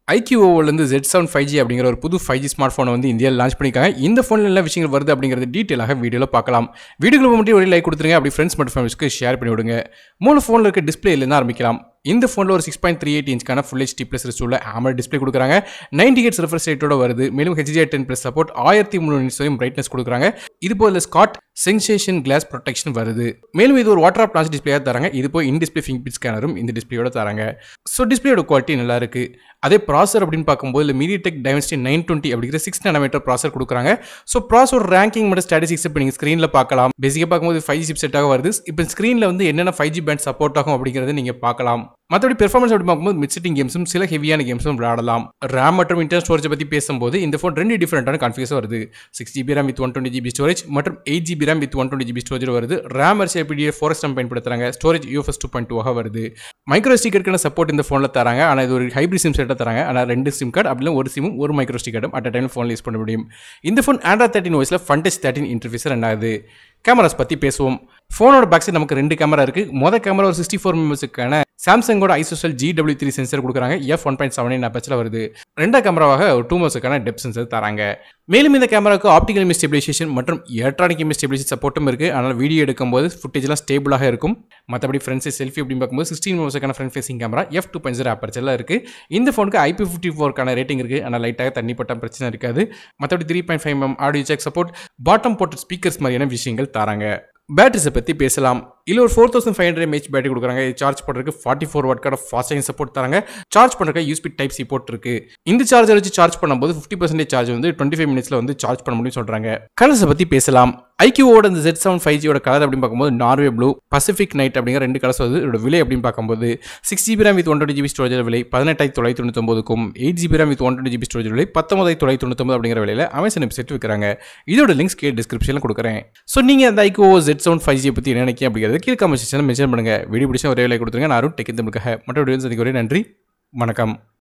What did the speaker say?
ஐக்யூஓலேருந்து Z seven five G அப்படிங்கிற ஒரு புது ஃபைவ் ஜி ஸ்மார்ட் ஃபோனை வந்து இந்தியாவில் லான்ச் பண்ணியிருக்காங்க இந்த ஃபோனில் என்ன விஷயங்கள் வருது அப்படிங்கிறது டீட்டெயிலாக வீடியோவில் பார்க்கலாம் வீடியோக்கு மட்டும் ஒரு லைக் கொடுத்துருங்க அப்படி ஃப்ரெண்ட்ஸ் மற்றும் ஃபேமிலிஸ்க்கு ஷேர் பண்ணி விடுங்க மூணு ஃபோனில் இருக்க டிஸ்பிளேலேருந்து ஆரம்பிக்கலாம் இந்த ஃபோனில் ஒரு சிக்ஸ் பாயிண்ட் த்ரீ எயிட் இன்ச்க்கான ஃபுல் ஹெச்டி ப்ளஸ் ரிஸ்டூல ஆமல் டிஸ்பிளே கொடுக்குறாங்க நைன்டி ஹெட்ஸ் ரெஃப்ரெஷ் ரேட்டோட வருது மேலும் ஹெச்டிஆ டென் ப்ளஸ் சப்போர்ட் ஆயிரத்தி முந்நூறு நிமிஷம் வரையும் பிரைட்னஸ் கொடுக்குறாங்க இது போல ஸ்காட் சென்சேஷன் கிளாஸ் ப்ரொடெக்ஷன் வருது மேலும் இது ஒரு வாட்டர் ஆப் லான்ச் டிஸ்பிளேயாக தராங்க இது போய் இன் டிஸ்பிளே ஃபிங் பிட் ஸ்கேனரும் இந்த டிஸ்பிளேயோட தராங்க ஸோ டிஸ்பிளேயோட குவாலிட்டி நல்லா இருக்கு அதே ப்ராசர் அப்படின்னு பார்க்கும்போது இல்லை MediaTek Dimensity nine twenty அப்படிங்கிற சிக்ஸ் நானோமீட்டர் ப்ராசர் கொடுக்குறாங்க ஸோ ப்ராசர் ரேங்கிங் மட்டும் ஸ்டாட்டிஸ்டிக்ஸ் இப்போ நீங்கள் ஸ்க்ரீனில் பார்க்கலாம் பேசிக்காக பார்க்கும்போது ஃபைவ் ஜி செட்டாக வருது இப்போ ஸ்க்ரீனில் வந்து என்னென்ன ஃபைவ் ஜி பேண்ட் சப்போர்ட் ஆகும் அப்படிங்கிறத நீங்கள் பார்க்கலாம் மற்றபடி பெர்ஃபார்மன்ஸ் அப்படி பார்க்கும்போது மிட் சிட்டிங் கேம்ஸும் சில ஹெவியான கேம்ஸும் விளையாடலாம் ரேம் மற்றும் இன்டர் ஸ்டோரேஜ் பற்றி பேசும்போது இந்த ஃபோன் ரெண்டு டிஃப்ரெண்டான கான்ஃபிகர்ஸ் வருது six GB RAM with one twenty GB storage மற்றும் eight GB RAM with one twenty GB storage வருது ரேம் வரிசை பிடிஏ ஃபோரஸ்ட் பயன்படுத்துறாங்க ஸ்டோரேஜ் யூஎஃப்எஸ் டூ பாயிண்ட் டூவாக வருது மைக்ரோ ஸ்டிக்கருக்கான சப்போர்ட் இந்த ஃபோனில் தராங்க ஆனால் இது ஒரு ஹைப்ரிட் சிம் செட்டாக தராங்க ஆனால் ரெண்டு சிம் கார்டு அப்படின்னா ஒரு சிமும் ஒரு மைக்ரோ ஸ்டிக்கரும் அட் டைம் ஃபோனில் யூஸ் பண்ண முடியும் இந்த ஃபோன் ஆண்ட்ராய்ட் தேர்ட்டின் வாய்ஸில் ஃபண்டஸ் தேர்ட்டின் இன்டர்ஃபேஸ் ரெண்டாவது கேமராஸ் பற்றி பேசுவோம் ஃபோனோட பேக் சைடு நமக்கு ரெண்டு கேமரா இருக்குது மொதல் கேமரா ஒரு சிக்ஸ்டி ஃபோர் மெம்பர்ஸுக்கான சாம்சங்கோட ISOCELL G W three sensor கொடுக்குறாங்க F one point seven nine அப்பச்சில் வருது ரெண்டா கேமராவாக ஒரு டூ மோஸுக்கான டெப் சென்சர் தராங்க மேலும் இந்த கேமராவுக்கு ஆப்டிகல் இமேஜ் ஸ்டெபிலைசேஷன் மற்றும் எலக்ட்ரானிக் இமேஜ் ஸ்டெபிலைசேஷன் சப்போர்ட்டும் இருக்குது அதனால் வீடியோ எடுக்கும்போது ஃபுட்டேஜ்லாம் ஸ்டேபிளாக இருக்கும் மற்றபடி ஃப்ரண்ட்ஸ் செல்ஃபி அப்படின்னு பார்க்கும்போது சிக்ஸ்டீன் மோஸுக்கான front facing camera F two point zero அப்பர்ச்சரில் இருக்குது இந்த ஃபோனுக்கு ஐபி ஃபிஃப்டி ஃபோருக்கான ரேட்டிங் இருக்குது ஆனால் லைட்டாக தண்ணி பட்ட பிரச்சனை இருக்காது மற்றபடி three point five M audio jack support bottom போட்ட ஸ்பீக்கர்ஸ் மாதிரியான விஷயங்கள் தராங்க பேட்டரிஸை பற்றி பேசலாம் இல்லை ஒரு four thousand five hundred MH battery கொடுக்குறாங்க இது சார்ஜ் பண்ணுறதுக்கு ஃபார்ட்டி ஃபோர் வாட்கான ஃபாஸ்ட் சார்ஜிங் சப்போர்ட் தராங்க சார்ஜ் பண்ணுறதுக்கு யூஸ்பி டைப் சி போர்ட் இருக்கு இந்த சார்ஜர் வச்சு சார்ஜ் பண்ணும்போது ஃபிஃப்டி பர்சன்டேஜ் சார்ஜ் வந்து டுவெண்ட்டி ஃபைவ் மினிட்ஸில் வந்து சார்ஜ் பண்ண முடியும்னு சொல்கிறாங்க கலர்ஸை பற்றி பேசலாம் ஐக்கியோட இந்த ஜெட் செவன் ஃபைவ் ஜியோட கலர் அப்படின்னு பார்க்கும்போது நார்வே ப்ளூ பசிபிக் நைட் அப்படிங்கிற ரெண்டு கலர்ஸ் வருது இதோட விலை அப்படின்னு பார்க்கும்போது six GB RAM with one twenty GB storage விலை பதினெட்டாயிரத்தி தொள்ளாயிரத்தி தொண்ணூத்தொம்பதுக்கும் eight GB RAM with one twenty GB storage விலை பத்தொன்பதாயிரத்தி தொள்ளாயிரத்தி தொண்ணூத்தொம்பது அப்படிங்கிற விலையில் அமேசான் வெப்சைட் விற்கிறாங்க இதோட லிங்க்ஸ் கீழே டிஸ்கிரிப்ஷனில் கொடுக்குறேன் ஸோ நீங்கள் அந்த iQOO Z seven five G பற்றி என்ன நினைக்கிறீங்க அப்படிங்கிறது கீழே கமெண்ட் செக்ஷனில் மென்ஷன் பண்ணுங்கள் வீடியோ பிடிச்சா ஒரே விலை கொடுத்துருங்க நான் அருண் டெக்கின் தமிழுக்காக மற்ற வீடியோ சந்திக்க ஒரே நன்றி வணக்கம்